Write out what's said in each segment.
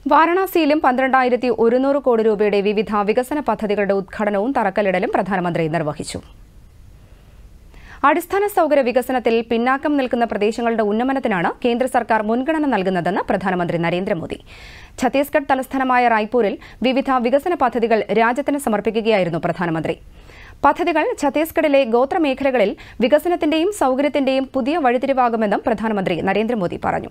വാരണാസിയിലും പന്ത്രണ്ടായിരത്തി ഒരുന്നൂറ് കോടി രൂപയുടെ വിവിധ വികസന പദ്ധതികളുടെ ഉദ്ഘാടനവും തറക്കല്ലിടലും പ്രധാനമന്ത്രി നിർവഹിച്ചു അടിസ്ഥാന സൗകര്യ വികസനത്തിൽ പിന്നാക്കം നിൽക്കുന്ന പ്രദേശങ്ങളുടെ ഉന്നമനത്തിനാണ് കേന്ദ്ര സർക്കാർ മുൻഗണന നൽകുന്നതെന്ന് പ്രധാനമന്ത്രി നരേന്ദ്രമോദി ഛത്തീസ്ഗഡ് തലസ്ഥാനമായ റായ്പൂരിൽ വിവിധ വികസന പദ്ധതികൾ രാജ്യത്തിന് സമർപ്പിക്കുകയായിരുന്നു പ്രധാനമന്ത്രി പദ്ധതികൾ ഛത്തീസ്ഗഡിലെ ഗോത്രമേഖലകളിൽ വികസനത്തിന്റെയും സൗകര്യത്തിന്റെയും പുതിയ വഴിത്തിരിവാകുമെന്നും പ്രധാനമന്ത്രി നരേന്ദ്രമോദി പറഞ്ഞു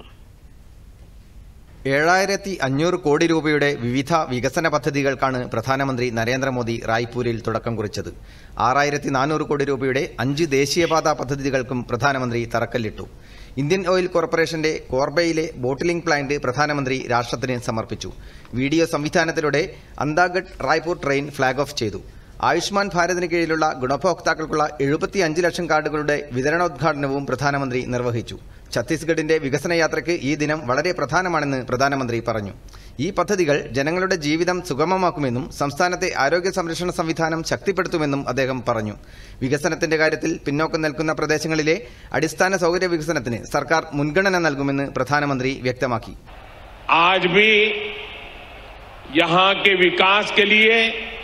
ഏഴായിരത്തി അഞ്ഞൂറ് കോടി രൂപയുടെ വിവിധ വികസന പദ്ധതികൾക്കാണ് പ്രധാനമന്ത്രി നരേന്ദ്രമോദി റായ്പൂരിൽ തുടക്കം കുറിച്ചത് ആറായിരത്തി നാനൂറ് കോടി രൂപയുടെ അഞ്ച് ദേശീയപാതാ പദ്ധതികൾക്കും പ്രധാനമന്ത്രി തറക്കല്ലിട്ടു ഇന്ത്യൻ ഓയിൽ കോർപ്പറേഷന്റെ കോർബയിലെ ബോട്ടിലിംഗ് പ്ലാന്റ് പ്രധാനമന്ത്രി രാഷ്ട്രത്തിന് സമർപ്പിച്ചു വീഡിയോ സംവിധാനത്തിലൂടെ Antagarh Raipur train flag off ചെയ്തു ആയുഷ്മാൻ ഭാരതിന് കീഴിലുള്ള ഗുണഭോക്താക്കൾക്കുള്ള എഴുപത്തിയഞ്ച് ലക്ഷം കാർഡുകളുടെ വിതരണോദ്ഘാടനവും പ്രധാനമന്ത്രി നിർവഹിച്ചു ഛത്തീസ്ഗഡിന്റെ വികസന യാത്രയ്ക്ക് ഈ ദിനം വളരെ പ്രധാനമാണെന്ന് പ്രധാനമന്ത്രി പറഞ്ഞു ഈ പദ്ധതികൾ ജനങ്ങളുടെ ജീവിതം സുഗമമാക്കുമെന്നും സംസ്ഥാനത്തെ ആരോഗ്യ സംരക്ഷണ സംവിധാനം ശക്തിപ്പെടുത്തുമെന്നും അദ്ദേഹം പറഞ്ഞു വികസനത്തിന്റെ കാര്യത്തിൽ പിന്നോക്കം നിൽക്കുന്ന പ്രദേശങ്ങളിലെ അടിസ്ഥാന സൗകര്യ വികസനത്തിന് സർക്കാർ മുൻഗണന നൽകുമെന്ന് പ്രധാനമന്ത്രി വ്യക്തമാക്കി आज भी यहां के विकास के लिए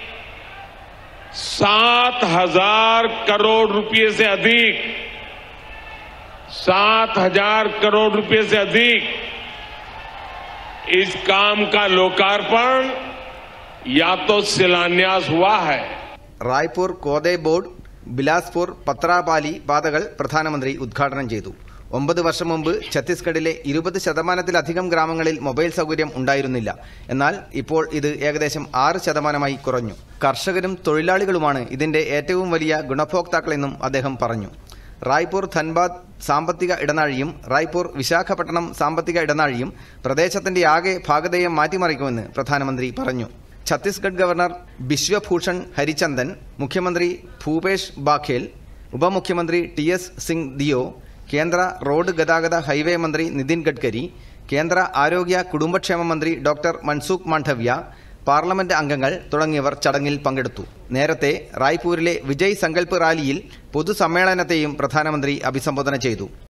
सात हजार करोड़ रुपए से अधिक सात हजार करोड़ रुपए से अधिक इस काम का लोकार्पण या तो शिलान्यास हुआ है റായ്പൂർ കോദേ ബോർഡ് ബിലാസ്പൂർ പത്രാപാലി പാതകൾ പ്രധാനമന്ത്രി ഉദ്ഘാടനം ചെയ്തു ഒമ്പത് വർഷം മുമ്പ് ഛത്തീസ്ഗഡിലെ ഇരുപത് ശതമാനത്തിലധികം ഗ്രാമങ്ങളിൽ മൊബൈൽ സൗകര്യം ഉണ്ടായിരുന്നില്ല എന്നാൽ ഇപ്പോൾ ഇത് ഏകദേശം ആറ് ശതമാനമായി കുറഞ്ഞു കർഷകരും തൊഴിലാളികളുമാണ് ഇതിന്റെ ഏറ്റവും വലിയ ഗുണഭോക്താക്കളെന്നും അദ്ദേഹം പറഞ്ഞു റായ്പൂർ ധൻബാദ് സാമ്പത്തിക ഇടനാഴിയും റായ്പൂർ വിശാഖപട്ടണം സാമ്പത്തിക ഇടനാഴിയും പ്രദേശത്തിന്റെ ആകെ ഭാഗതയെ മാറ്റിമറിക്കുമെന്ന് പ്രധാനമന്ത്രി പറഞ്ഞു ഛത്തീസ്ഗഡ് ഗവർണർ ബിശ്വഭൂഷൺ ഹരിചന്ദൻ മുഖ്യമന്ത്രി ഭൂപേഷ് ബാഖേൽ ഉപമുഖ്യമന്ത്രി ടി എസ് സിംഗ് ദിയോ കേന്ദ്ര റോഡ് ഗതാഗത ഹൈവേ മന്ത്രി നിതിൻ ഗഡ്കരി കേന്ദ്ര ആരോഗ്യ കുടുംബക്ഷേമ മന്ത്രി ഡോക്ടർ മൻസൂഖ് മാണ്ഡവ്യ പാർലമെന്റ് അംഗങ്ങൾ തുടങ്ങിയവർ ചടങ്ങിൽ പങ്കെടുത്തു നേരത്തെ റായ്പൂരിലെ വിജയ് സങ്കൽപ്പ് റാലിയിൽ പൊതുസമ്മേളനത്തെയും പ്രധാനമന്ത്രി അഭിസംബോധന ചെയ്തു